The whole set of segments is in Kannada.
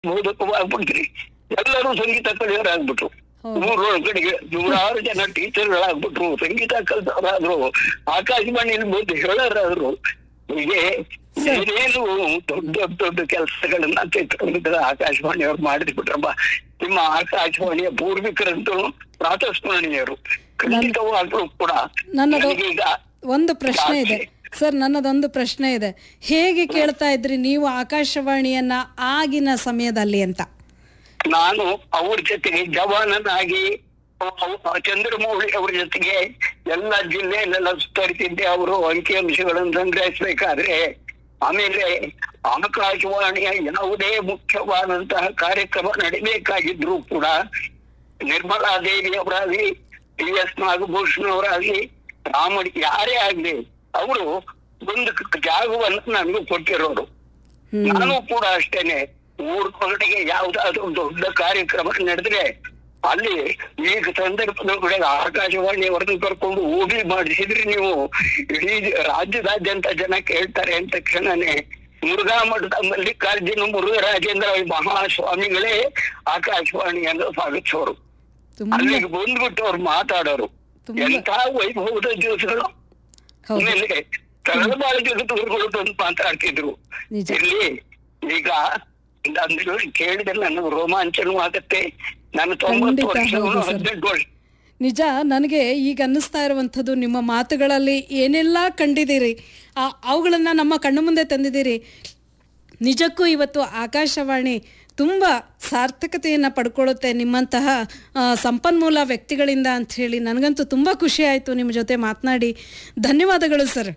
ಬೋಧಕವಾಗ್ಬಿಟ್ರಿ ಎಲ್ಲರೂ ಸಂಗೀತ ಕಲಿಯೋರಾಗ್ಬಿಟ್ರು ಹೌದು. ನೂರ ಕಡೆಗೆ ನೂರಾರು ಜನ ಟೀಚರ್ಗಳಾಗ್ಬಿಟ್ರು ಸಂಗೀತ ಕಲ್ತವರಾದ್ರು ಆಕಾಶವಾಣಿಯಲ್ಲಿ ಬಂದು ಹೇಳೋರಾದ್ರು ಹೀಗೆ ಏನೇನು ದೊಡ್ಡ ದೊಡ್ಡ ದೊಡ್ಡ ಕೆಲಸಗಳನ್ನ ಚಿತ್ರರಂಗದ ಆಕಾಶವಾಣಿಯವ್ರು ಮಾಡಿದ್ಬಿಟ್ರಮ್ಮ ನಿಮ್ಮ ಆಕಾಶವಾಣಿಯ ಪೂರ್ವಿಕರಂತೂ ಪ್ರಾತಸ್ಮರಣೀಯರು ಖಂಡಿತವಾಗ್ಲೂ ಕೂಡ ನನ್ನದು ನನಗೀಗ ಒಂದು ಪ್ರಶ್ನೆ ಇದೆ ಸರ್ ನನ್ನದೊಂದು ಪ್ರಶ್ನೆ ಇದೆ ಹೇಗೆ ಕೇಳ್ತಾ ಇದ್ರಿ ನೀವು ಆಕಾಶವಾಣಿಯನ್ನ ಆಗಿನ ಸಮಯದಲ್ಲಿ ಅಂತ ನಾನು ಅವ್ರ ಜೊತೆಗೆ ಜವಾನನಾಗಿ ಅವ್- ಚಂದ್ರಮೌಳಿ ಅವ್ರ ಜೊತೆಗೆ ಎಲ್ಲ ಜಿಲ್ಲೆಯಲ್ಲೆಲ್ಲ ಸುತ್ತಾಡ್ತಿದ್ದೆ ಅವರು ಅಂಕಿಅಂಶಗಳನ್ನು ಸಂಗ್ರಹಿಸಬೇಕಾದ್ರೆ ಆಮೇಲೆ ಆಕಾಶವಾಣಿಯ ಯಾವುದೇ ಮುಖ್ಯವಾದಂತಹ ಕಾರ್ಯಕ್ರಮ ನಡಿಬೇಕಾಗಿದ್ರು ಕೂಡ ನಿರ್ಮಲಾ ದೇವಿ ಅವರಾಗ್ಲಿ ಟಿ ಎಸ್ ನಾಗಭೂಷಣ್ ಅವರಾಗ್ಲಿ ರಾಮಡಿ ಯಾರೇ ಆಗ್ಲಿ ಅವರು ಒಂದು ಕ- ಜಾಗವನ್ನು ನನಗೂ ಕೊಟ್ಟಿರೋರು ನಾನು ಕೂಡ ಅಷ್ಟೇನೆ ಊರ್ ಹೊರಟಿಗೆ ಯಾವ್ದಾದ್ರು ದೊಡ್ಡ ಕಾರ್ಯಕ್ರಮ ನಡೆದ್ರೆ ಅಲ್ಲಿ ಈಗ ಸಂದರ್ಭದೊಳಗಡೆ ಆಕಾಶವಾಣಿಯವರನ್ನು ಕರ್ಕೊಂಡು ಓಬಿ ಮಾಡಿಸಿದ್ರೆ ನೀವು ಇಡೀ ರಾಜ್ಯದಾದ್ಯಂತ ಜನ ಕೇಳ್ತಾರೆ ಅಂದ ತಕ್ಷಣನೇ ಮುರುಘಾ ಮಠದ ಮಲ್ಲಿಕಾರ್ಜುನ ಮುರುಘರಾಜೇಂದ್ರ ಮಹಾಸ್ವಾಮಿಗಳೇ ಆಕಾಶವಾಣಿಯನ್ನು ಸ್ವಾಗತಿಸೋರು ತುಂಬಾ ಅಲ್ಲಿಗೆ ಬಂದ್ಬಿಟ್ಟು ಅವ್ರು ಮಾತಾಡೋರು ತುಂಬಾ- ಎಂಥ ವೈಭವದ ದಿವಸಗಳು ಹೌದು ಆಮೇಲೆ ತಳಬಾಳ ಜಗದೂರುಗಳು ಬಂದು ಮಾತಾಡ್ತಿದ್ರು ನಿಜ. ಇಲ್ಲಿ ಈಗ ಅಂದ್ರೆ ಕೇಳಿದ್ರೆ ನನಗೆ ರೋಮಾಂಚನವೂ ಆಗತ್ತೆ ನಾನು ತೊಂಬತ್ತು ಖಂಡಿತ ವರ್ಷ ಹೌದು ಸರ್. ಹದಿನೆಂಟು ವರ್ಷ ನಿಜ ನನಗೆ ಈಗ ಅನ್ನಿಸ್ತಾ ಇರುವಂಥದ್ದು ನಿಮ್ಮ ಮಾತುಗಳಲ್ಲಿ ಏನೆಲ್ಲ ಕಂಡಿದ್ದೀರಿ ಆ ಅವುಗಳನ್ನು ನಮ್ಮ ಕಣ್ಣು ಮುಂದೆ ತಂದಿದ್ದೀರಿ ನಿಜಕ್ಕೂ ಇವತ್ತು ಆಕಾಶವಾಣಿ ತುಂಬ ಸಾರ್ಥಕತೆಯನ್ನು ಪಡ್ಕೊಳ್ಳುತ್ತೆ ನಿಮ್ಮಂತಹ ಆ, ಸಂಪನ್ಮೂಲ ವ್ಯಕ್ತಿಗಳಿಂದ ಅಂತ ಹೇಳಿ ನನಗಂತೂ ತುಂಬ ಖುಷಿ ಆಯಿತು ನಿಮ್ಮ ಜೊತೆ ಮಾತನಾಡಿ ಧನ್ಯವಾದಗಳು ಸರ್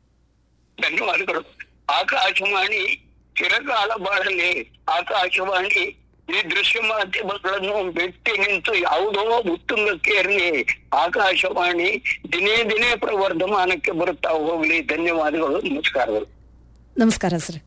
ಧನ್ಯವಾದಗಳು ಆಕಾಶವಾಣಿ ಚಿರಕಾಲ ಬಾಳಲಿ ಆಕಾಶವಾಣಿ ಈ ದೃಶ್ಯ ಮಾಧ್ಯಮಗಳನ್ನು ಬಿಟ್ಟು ನಿಂತು ಯಾವುದೋ ಉತ್ತುಂಗಕ್ಕೆ ಇರಲಿ ಆಕಾಶವಾಣಿ ದಿನೇ ದಿನೇ ಪ್ರವರ್ಧಮಾನಕ್ಕೆ ಬರುತ್ತಾ ಹೋಗ್ಲಿ ಧನ್ಯವಾದಗಳು ನಮಸ್ಕಾರಗಳು ನಮಸ್ಕಾರ ಸರ್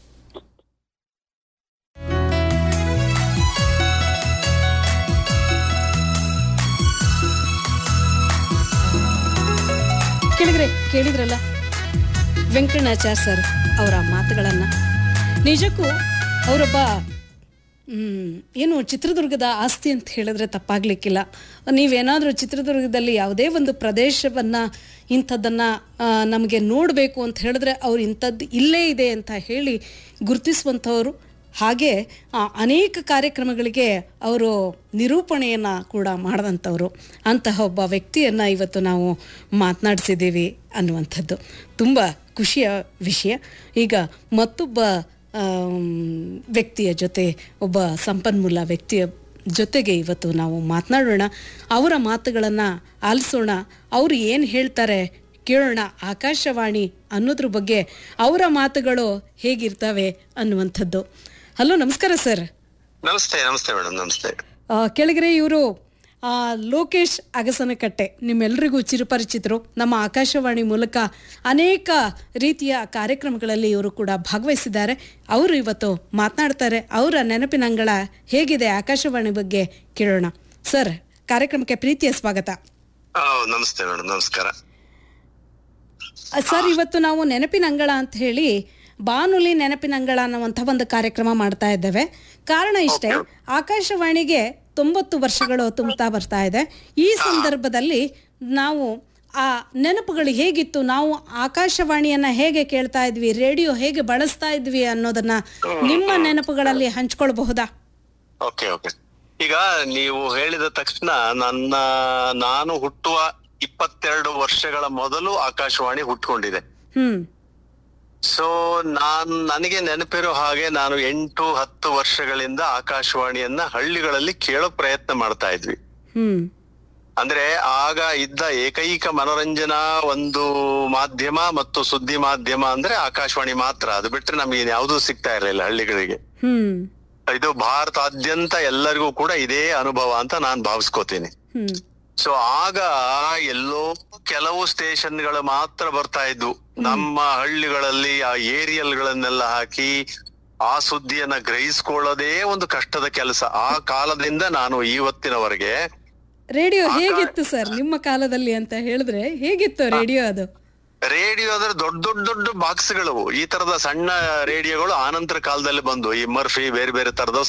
ಕೇಳಿದ್ರೆ ಕೇಳಿದ್ರಲ್ಲ ವೆಂಕಣ್ಣಾಚಾರ್ ಸರ್ ಅವರ ಮಾತುಗಳನ್ನು ನಿಜಕ್ಕೂ ಅವರೊಬ್ಬ ಮ್, ಏನು ಚಿತ್ರದುರ್ಗದ ಆಸ್ತಿ ಅಂತ ಹೇಳಿದ್ರೆ ತಪ್ಪಾಗ್ಲಿಕ್ಕಿಲ್ಲ ನೀವೇನಾದರೂ ಚಿತ್ರದುರ್ಗದಲ್ಲಿ ಯಾವುದೇ ಒಂದು ಪ್ರದೇಶವನ್ನು ಇಂಥದ್ದನ್ನು ನಮಗೆ ನೋಡಬೇಕು ಅಂತ ಹೇಳಿದ್ರೆ ಅವ್ರು ಇಂಥದ್ದು ಇಲ್ಲೇ ಇದೆ ಅಂತ ಹೇಳಿ ಗುರುತಿಸುವಂಥವರು ಹಾಗೆ ಆ, ಅನೇಕ ಕಾರ್ಯಕ್ರಮಗಳಿಗೆ ಅವರು ನಿರೂಪಣೆಯನ್ನು ಕೂಡ ಮಾಡಿದಂಥವ್ರು ಅಂತಹ ಒಬ್ಬ ವ್ಯಕ್ತಿಯನ್ನು ಇವತ್ತು ನಾವು ಮಾತನಾಡಿಸಿದ್ದೀವಿ ಅನ್ನುವಂಥದ್ದು ತುಂಬ ಖುಷಿಯ ವಿಷಯ ಈಗ ಮತ್ತೊಬ್ಬ ಆಮ್, ವ್ಯಕ್ತಿಯ ಜೊತೆ ಒಬ್ಬ ಸಂಪನ್ಮೂಲ ವ್ಯಕ್ತಿಯ ಜೊತೆಗೆ ಇವತ್ತು ನಾವು ಮಾತನಾಡೋಣ ಅವರ ಮಾತುಗಳನ್ನು ಆಲಿಸೋಣ ಅವರು ಏನು ಹೇಳ್ತಾರೆ ಕೇಳೋಣ ಆಕಾಶವಾಣಿ ಅನ್ನೋದ್ರ ಬಗ್ಗೆ ಅವರ ಮಾತುಗಳು ಹೇಗಿರ್ತವೆ ಅನ್ನುವಂಥದ್ದು ಹಲೋ ನಮಸ್ಕಾರ ಸರ್ ನಮಸ್ತೆ ನಮಸ್ತೆ ಮೇಡಮ್ ನಮಸ್ತೆ ಆ, ಕೆಳಗರೆ ಇವರು ಲೋಕೇಶ್ ಅಗಸನಕಟ್ಟೆ ನಿಮ್ಮೆಲ್ಲರಿಗೂ ಚಿರಪರಿಚಿತರು ನಮ್ಮ ಆಕಾಶವಾಣಿ ಮೂಲಕ ಅನೇಕ ರೀತಿಯ ಕಾರ್ಯಕ್ರಮಗಳಲ್ಲಿ ಇವರು ಕೂಡ ಭಾಗವಹಿಸಿದ್ದಾರೆ ಅವರು ಇವತ್ತು ಮಾತನಾಡ್ತಾರೆ ಅವರ ನೆನಪಿನಂಗಳ ಹೇಗಿದೆ ಆಕಾಶವಾಣಿ ಬಗ್ಗೆ ಕೇಳೋಣ ಸರ್ ಕಾರ್ಯಕ್ರಮಕ್ಕೆ ಪ್ರೀತಿಯ ಸ್ವಾಗತ ಆ, ನಮಸ್ತೆ ಮೇಡಮ್ ನಮಸ್ಕಾರ ಆ, ಸರ್ ಇವತ್ತು ನಾವು ನೆನಪಿನ ಅಂಗಳ ಅಂತ ಹೇಳಿ ಬಾನುಲಿ ನೆನಪಿನ ಅಂಗಳ ಅನ್ನುವಂಥ ಒಂದು ಕಾರ್ಯಕ್ರಮ ಮಾಡ್ತಾ ಇದ್ದೇವೆ ಕಾರಣ ಇಷ್ಟೇ ಆಕಾಶವಾಣಿಗೆ ತೊಂಬತ್ತು ವರ್ಷಗಳು ತುಂಬುತ್ತಾ ಬರ್ತಾ ಇದೆ ಈ ಸಂದರ್ಭದಲ್ಲಿ ನಾವು ಆ ನೆನಪುಗಳು ಹೇಗಿತ್ತು ನಾವು ಆಕಾಶವಾಣಿಯನ್ನ ಹೇಗೆ ಕೇಳ್ತಾ ಇದ್ವಿ ರೇಡಿಯೋ ಹೇಗೆ ಬಳಸ್ತಾ ಇದ್ವಿ ಅನ್ನೋದನ್ನ ನಿಮ್ಮ ನೆನಪುಗಳಲ್ಲಿ ಹಂಚ್ಕೊಳ್ಬಹುದಾ ಓಕೆ ಓಕೆ ಈಗ ನೀವು ಹೇಳಿದ ತಕ್ಷಣ ನನ್ನ ನಾನು ಹುಟ್ಟುವ ಇಪ್ಪತ್ತೆರಡು ವರ್ಷಗಳ ಮೊದಲು ಆಕಾಶವಾಣಿ ಹುಟ್ಕೊಂಡಿದೆ ಹ್ಮ್ ಸೊ ನಾನ್ ನನಗೆ ನೆನಪಿರೋ ಹಾಗೆ ನಾನು ಎಂಟು ಹತ್ತು ವರ್ಷಗಳಿಂದ ಆಕಾಶವಾಣಿಯನ್ನ ಹಳ್ಳಿಗಳಲ್ಲಿ ಕೇಳೋ ಪ್ರಯತ್ನ ಮಾಡ್ತಾ ಇದ್ವಿ ಹ್ಮ್ ಅಂದ್ರೆ ಆಗ ಇದ್ದ ಏಕೈಕ ಮನೋರಂಜನಾ ಒಂದು ಮಾಧ್ಯಮ ಮತ್ತು ಸುದ್ದಿ ಮಾಧ್ಯಮ ಅಂದ್ರೆ ಆಕಾಶವಾಣಿ ಮಾತ್ರ ಅದು ಬಿಟ್ರೆ ನಮ್ಗೆ ಯಾವ್ದೂ ಸಿಗ್ತಾ ಇರಲಿಲ್ಲ ಹಳ್ಳಿಗಳಿಗೆ ಹ್ಮ್ ಇದು ಭಾರತಾದ್ಯಂತ ಎಲ್ಲರಿಗೂ ಕೂಡ ಇದೇ ಅನುಭವ ಅಂತ ನಾನ್ ಭಾವಿಸ್ಕೋತೀನಿ ಹ್ಮ್ ಸೊ ಆಗ ಎಲ್ಲೋ ಕೆಲವು ಸ್ಟೇಷನ್ಗಳು ಮಾತ್ರ ಬರ್ತಾ ಇದ್ವು ನಮ್ಮ ಹಳ್ಳಿಗಳಲ್ಲಿ ಆ ಏರಿಯಲ್ ಗಳನ್ನೆಲ್ಲ ಹಾಕಿ ಆ ಸುದ್ದಿಯನ್ನ ಗ್ರಹಿಸ್ಕೊಳ್ಳೋದೇ ಒಂದು ಕಷ್ಟದ ಕೆಲಸ ಆ ಕಾಲದಿಂದ ನಾನು ಇವತ್ತಿನವರೆಗೆ ರೇಡಿಯೋ ಹೇಗಿತ್ತು ಸರ್ ನಿಮ್ಮ ಕಾಲದಲ್ಲಿ ಅಂತ ಹೇಳಿದ್ರೆ ಹೇಗಿತ್ತು ರೇಡಿಯೋ ಅದು ರೇಡಿಯೋ ಅಂದ್ರೆ ದೊಡ್ಡ ದೊಡ್ಡ ದೊಡ್ಡ ಬಾಕ್ಸ್ಗಳು ಈ ತರದ ಸಣ್ಣ ರೇಡಿಯೋಗಳು ಆನಂತರ ಕಾಲದಲ್ಲಿ ಬಂದು ಈ ಮರ್ಫಿ ಬೇರೆ ಬೇರೆ ತರದ